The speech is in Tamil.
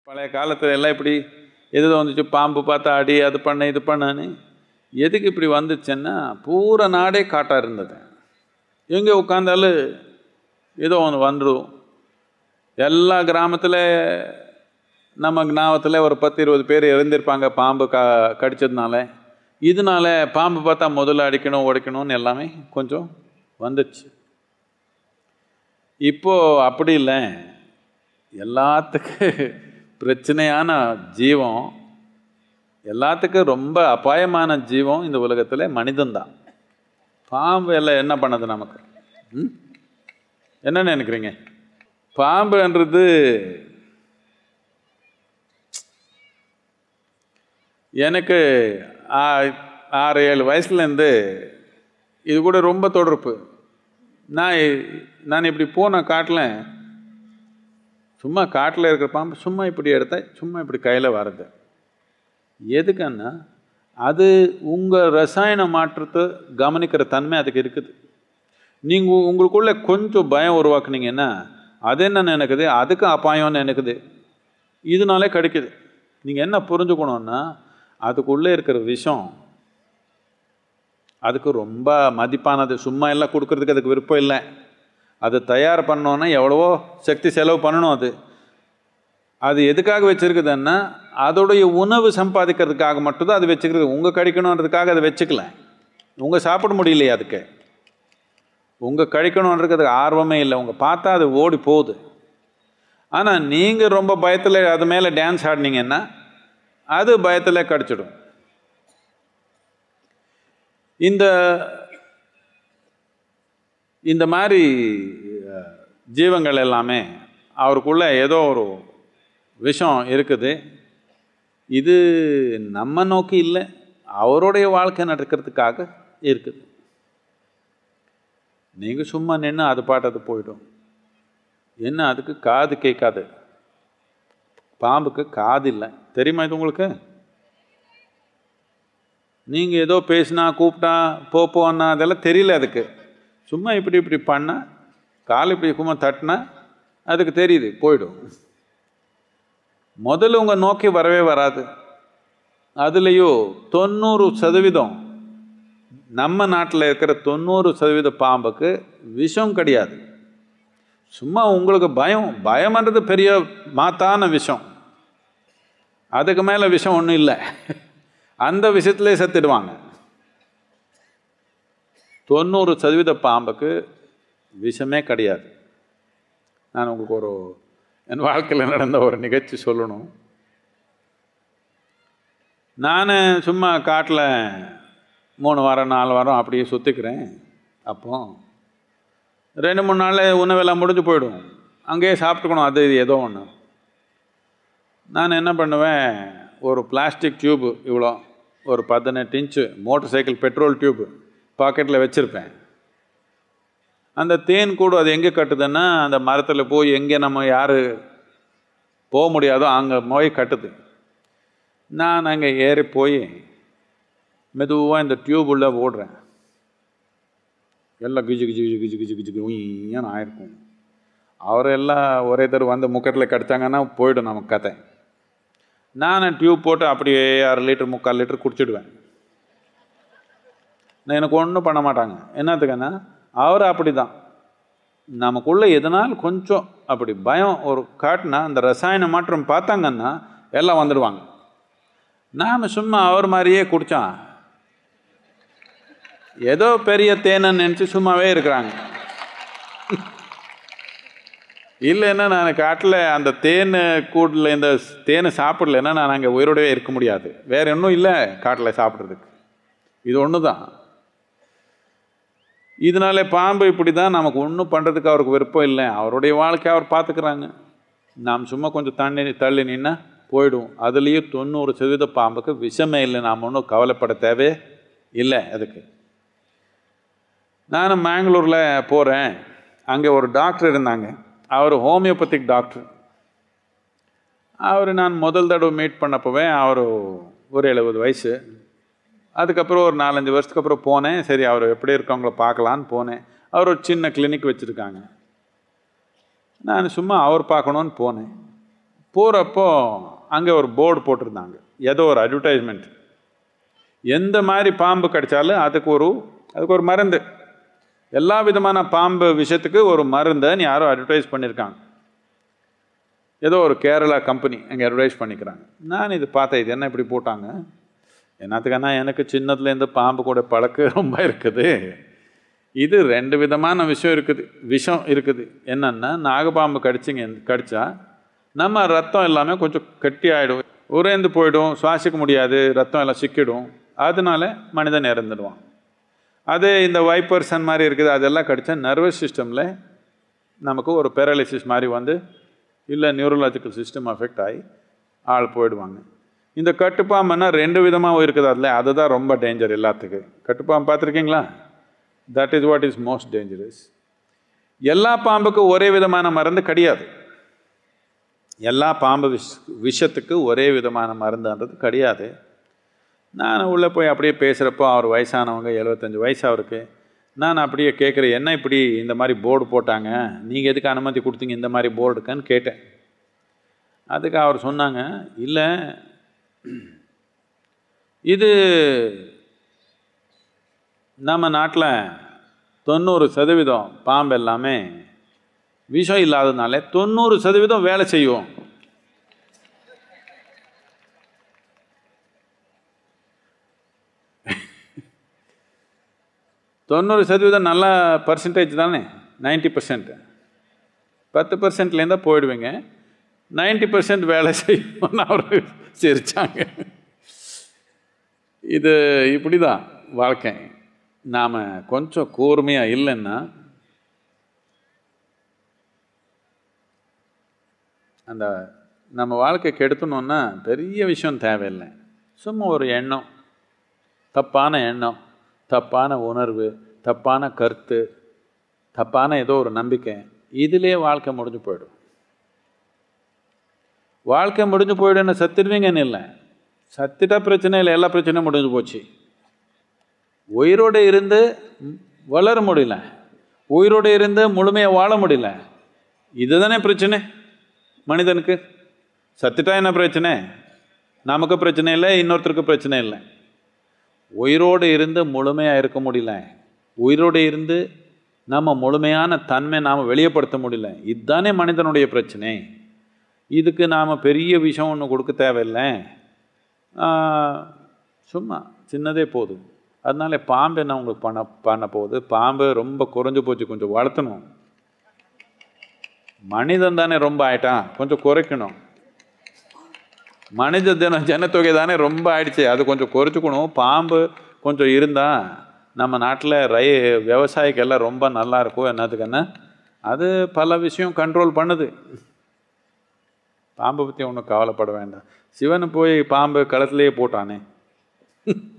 பழைய காலத்துல எல்லாம் இப்படி எது வந்துச்சு பாம்பு பார்த்தா அடி அது பண்ண இது பண்ணு எதுக்கு இப்படி வந்துச்சுன்னா பூரா நாடே காட்டாக இருந்தது எங்கே உட்காந்தாலும் ஏதோ ஒன்று வந்துடும் எல்லா கிராமத்தில் நம்ம கிராமத்தில் ஒரு பத்து இருபது பேர் இறந்திருப்பாங்க பாம்பு க கடிச்சதுனால இதனால பாம்பு பார்த்தா முதல்ல அடிக்கணும் உடைக்கணும்னு எல்லாமே கொஞ்சம் வந்துச்சு இப்போ அப்படி இல்லை எல்லாத்துக்கும் பிரச்சனையான ஜீவம் எல்லாத்துக்கும் ரொம்ப அபாயமான ஜீவம் இந்த உலகத்தில் மனிதன்தான் பாம்பு எல்லாம் என்ன பண்ணுது நமக்கு ம்? என்ன நினைக்கிறீங்க பாம்புன்றது எனக்கு ஆ- ஆறு ஏழு வயசுலேருந்து இது கூட ரொம்ப தொடர்பு நான் இ- நான் இப்படி போன காட்டில் சும்மா காட்டில் இருக்கிற பாம்பு சும்மா இப்படி எடுத்தேன் சும்மா இப்படி கையில் வர்றது எதுக்குன்னா அது உங்கள் ரசாயன மாற்றத்தை கவனிக்கிற தன்மை அதுக்கு இருக்குது நீங்கள் உங்களுக்குள்ள கொஞ்சம் பயம் உருவாக்குனீங்கன்னா அது என்ன நினைக்குது அதுக்கு அபாயம்னு நினைக்குது இதனாலே கிடைக்குது நீங்கள் என்ன புரிஞ்சுக்கணுன்னா அதுக்குள்ளே இருக்கிற விஷம் அதுக்கு ரொம்ப மதிப்பானது சும்மா எல்லாம் கொடுக்கறதுக்கு அதுக்கு விருப்பம் இல்லை அது தயார் பண்ணோன்னா எவ்வளவோ சக்தி செலவு பண்ணணும் அது அது எதுக்காக வச்சிருக்குதுன்னா அதோடைய உணவு சம்பாதிக்கிறதுக்காக மட்டும்தான் அது வச்சுக்கிறது உங்கள் கழிக்கணுன்றதுக்காக அதை வச்சுக்கல உங்கள் சாப்பிட முடியலையே அதுக்கு உங்கள் கழிக்கணுன்றதுக்கு ஆர்வமே இல்லை உங்கள் பார்த்தா அது ஓடி போகுது ஆனால் நீங்கள் ரொம்ப பயத்தில் அது மேலே டான்ஸ் ஆடினீங்கன்னா அது பயத்தில் கடிச்சிடும் இந்த இந்த மாதிரி அஹ், ஜீவங்கள் எல்லாமே அவருக்குள்ள ஏதோ ஒரு விஷம் இருக்குது இது நம்ம நோக்கி இல்லை அவருடைய வாழ்க்கை நடக்கிறதுக்காக இருக்குது நீங்கள் சும்மா நின்று அது பாட்டு அது போயிடும் என்ன அதுக்கு காது கேட்காது பாம்புக்கு காது இல்லை தெரியுமா இது உங்களுக்கு நீங்கள் ஏதோ பேசினா கூப்பிட்டா போ போன்னா அதெல்லாம் தெரியல அதுக்கு சும்மா இப்படி இப்படி பண்ணா கால் இப்படி சும்மா தட்டினா அதுக்கு தெரியுது போயிடும் முதல்ல உங்கள் நோக்கி வரவே வராது அதுலேயோ தொண்ணூறு சதவீதம் நம்ம நாட்டில் இருக்கிற தொண்ணூறு சதவீத பாம்புக்கு விஷம் கிடையாது சும்மா உங்களுக்கு பயம் பயம்ன்றது பெரிய மாத்தான விஷம் அதுக்கு மேலே விஷம் ஒன்றும் இல்லை அந்த விஷயத்திலே செத்துடுவாங்க தொண்ணூறு சதவீத பாம்புக்கு விஷமே கிடையாது நான் உங்களுக்கு ஒரு என் வாழ்க்கையில் நடந்த ஒரு நிகழ்ச்சி சொல்லணும் நான் சும்மா காட்டில் மூணு வாரம் நாலு வாரம் அப்படியே சுற்றிக்கிறேன் அப்போ ரெண்டு மூணு நாள் உணவெல்லாம் முடிஞ்சு போயிடும் அங்கேயே சாப்பிட்டுக்கணும் அது இது ஏதோ ஒன்று நான் என்ன பண்ணுவேன் ஒரு பிளாஸ்டிக் டியூப்பு இவ்வளோ ஒரு பதினெட்டு inch motor cycle petrol tube பாக்கெட்டில் வச்சுருப்பேன் அந்த தேன் கூடு அது எங்கே கட்டுதுன்னா அந்த மரத்தில் போய் எங்கே நம்ம யார் போக முடியாதோ அங்கே போய் கட்டுது நான் அங்கே ஏறி போய் மெதுவாக இந்த டியூப் உள்ள ஓடுறேன் எல்லாம் கிஜு கிஜு கிஜு கிஜு கிஜு கிஜு கிஜுன்னு ஆயிருக்கும் அவரெல்லாம் ஒரே தடவை வந்து முக்கத்தில் கடிச்சாங்கன்னா போயிடும் நமக்கு கதை நான் டியூப் போட்டு அப்படியே அரை லிட்டர் முக்கால் லிட்டர் குடிச்சிடுவேன் நான் எனக்கு ஒன்றும் பண்ண மாட்டாங்க என்னத்துக்குன்னா அவர் அப்படி தான் நமக்குள்ளே எதனால் கொஞ்சம் அப்படி பயம் ஒரு காட்டினா அந்த ரசாயன மாற்றம் பார்த்தாங்கன்னா எல்லாம் வந்துடுவாங்க நாம் சும்மா அவர் மாதிரியே குடித்தான் ஏதோ பெரிய தேனை நினச்சி சும்மாவே இருக்கிறாங்க இல்லைன்னா நான் காட்டில் அந்த தேன் கூட்டில் இந்த தேனை சாப்பிடலைன்னா நான் அங்கே உயிரோடவே இருக்க முடியாது வேற ஒன்றும் இல்லை காட்டில் சாப்பிட்றதுக்கு இது ஒன்று தான் இதனால பாம்பு இப்படி தான் நமக்கு ஒன்றும் பண்ணுறதுக்கு அவருக்கு விருப்பம் இல்லை அவருடைய வாழ்க்கையை அவர் பார்த்துக்கிறாங்க நாம் சும்மா கொஞ்சம் தண்ணி தள்ளி நின்னா போயிடும் அதுலேயும் தொண்ணூறு சதவீத பாம்புக்கு விஷமே இல்லை நாம் ஒன்றும் கவலைப்பட தேவையே இல்லை அதுக்கு நான் மேங்களூரில் போகிறேன் அங்கே ஒரு டாக்டர் இருந்தாங்க அவர் ஹோமியோபதிக் டாக்டர் அவர் நான் முதல் தடவை மீட் பண்ணப்போவே அவர் ஒரு எழுபது வயசு அதுக்கப்புறம் ஒரு நாலஞ்சு வருஷத்துக்கு அப்புறம் போனேன் சரி அவர் எப்படி இருக்கவங்கள பார்க்கலான்னு போனேன் அவர் ஒரு சின்ன கிளினிக் வச்சுருக்காங்க நான் சும்மா அவர் பார்க்கணுன்னு போனேன் போகிறப்போ அங்கே ஒரு போர்டு போட்டிருந்தாங்க ஏதோ ஒரு அட்வர்டைஸ்மெண்ட் எந்த மாதிரி பாம்பு கடிச்சாலும் அதுக்கு ஒரு அதுக்கு ஒரு மருந்து எல்லா விதமான பாம்பு விஷயத்துக்கு ஒரு மருந்தைன்னு யாரோ அட்வர்டைஸ் பண்ணியிருக்காங்க ஏதோ ஒரு கேரளா கம்பெனி அங்கே அட்வர்டைஸ் பண்ணிக்கிறாங்க நான் இது பார்த்தேன் இது என்ன இப்படி போட்டாங்க என்னத்துக்குன்னா எனக்கு சின்னதுலேருந்து பாம்பு கூட பழக்கம் ரொம்ப இருக்குது இது ரெண்டு விதமான விஷயம் இருக்குது விஷம் இருக்குது என்னென்னா நாகப்பாம்பு கடிச்சிங்க கடிச்சா நம்ம ரத்தம் எல்லாமே கொஞ்சம் கட்டி ஆகிடும் உறைந்து போயிடும் சுவாசிக்க முடியாது ரத்தம் எல்லாம் சிக்கிடும் அதனால மனிதன் இறந்துடுவான் அதே இந்த வைப்பர்சன் மாதிரி இருக்குது அதெல்லாம் கடிச்சா நர்வஸ் சிஸ்டமில் நமக்கு ஒரு பேரலிசிஸ் மாதிரி வந்து இல்லை நியூரலாஜிக்கல் சிஸ்டம் அஃபெக்ட் ஆகி ஆள் போயிடுவாங்க இந்த கட்டுப்பாம்புன்னா ரெண்டு விதமாக இருக்குது அதில் அதுதான் ரொம்ப டேஞ்சர் எல்லாத்துக்கும் கட்டுப்பாம்பு பார்த்துருக்கீங்களா that is what is most dangerous எல்லா பாம்புக்கும் ஒரே விதமான மருந்து கிடையாது எல்லா பாம்பு விஷ் விஷத்துக்கு ஒரே விதமான மருந்துன்றது கிடையாது நான் உள்ளே போய் அப்படியே பேசுகிறப்போ அவர் வயசானவங்க எழுபத்தஞ்சி வயசு அவருக்கு நான் அப்படியே கேட்குறேன் என்ன இப்படி இந்த மாதிரி போர்டு போட்டாங்க நீங்கள் எதுக்கு அனுமதி கொடுத்தீங்க இந்த மாதிரி போர்டுக்குன்னு கேட்டேன் அதுக்கு அவர் சொன்னாங்க இல்லை இது நம்ம நாட்டில் தொண்ணூறு சதவீதம் பாம்பு எல்லாமே விஷம் இல்லாததுனால தொண்ணூறு சதவீதம் வேலை செய்யும் தொண்ணூறு சதவீதம் நல்ல பர்சன்டேஜ் தானே நைன்ட்டி பர்சன்ட் பத்து பர்சன்ட்லேருந்தால் போயிடுவீங்க நைன்ட்டி பர்சன்ட் வேலை செய்யணும்னு அவர் சிரிச்சாங்க இது இப்படி தான் வாழ்க்கை நாம் கொஞ்சம் கூர்மையாக இல்லைன்னா அந்த நம்ம வாழ்க்கை கெடுத்தணுன்னா பெரிய விஷயம் தேவையில்லை சும்மா ஒரு எண்ணம் தப்பான எண்ணம் தப்பான உணர்வு தப்பான கருத்து தப்பான ஏதோ ஒரு நம்பிக்கை இதிலே வாழ்க்கை முடிஞ்சு போயிடும் வாழ்க்கை முடிஞ்சு போயிடுன்னு சத்திடுவீங்கன்னு இல்லை சத்திட்டா பிரச்சனை இல்லை எல்லா பிரச்சனையும் முடிஞ்சு போச்சு உயிரோடு இருந்து வளர முடியல உயிரோடு இருந்து முழுமையாக வாழ முடியல இதுதானே பிரச்சனை மனிதனுக்கு சத்துட்டா என்ன பிரச்சனை நமக்கு பிரச்சனை இல்லை இன்னொருத்தருக்கு பிரச்சனை இல்லை உயிரோடு இருந்து முழுமையாக இருக்க முடியல உயிரோடு இருந்து நம்ம முழுமையான தன்மை நாம் வெளியப்படுத்த முடியல இதுதானே மனிதனுடைய பிரச்சனை இதுக்கு நாம் பெரிய விஷயம் ஒன்று கொடுக்க தேவையில்லை சும்மா சின்னதே போதும் அதனால பாம்பு என்ன உங்களுக்கு பண்ண பண்ண போகுது பாம்பு ரொம்ப குறைஞ்சு போச்சு கொஞ்சம் வளர்த்தணும் மனிதன் தானே ரொம்ப ஆயிட்டான் கொஞ்சம் குறைக்கணும் மனித தின ஜனத்தொகை தானே ரொம்ப ஆயிடுச்சு அது கொஞ்சம் குறைச்சிக்கணும் பாம்பு கொஞ்சம் இருந்தால் நம்ம நாட்டில் ரை விவசாயிக்கெல்லாம் ரொம்ப நல்லா இருக்கும் என்னத்துக்குன்னா அது பல விஷயம் கண்ட்ரோல் பண்ணுது பாம்பை பற்றி ஒன்றும் கவலைப்பட வேண்டாம் சிவன் போய் பாம்பு களத்துலேயே போட்டானே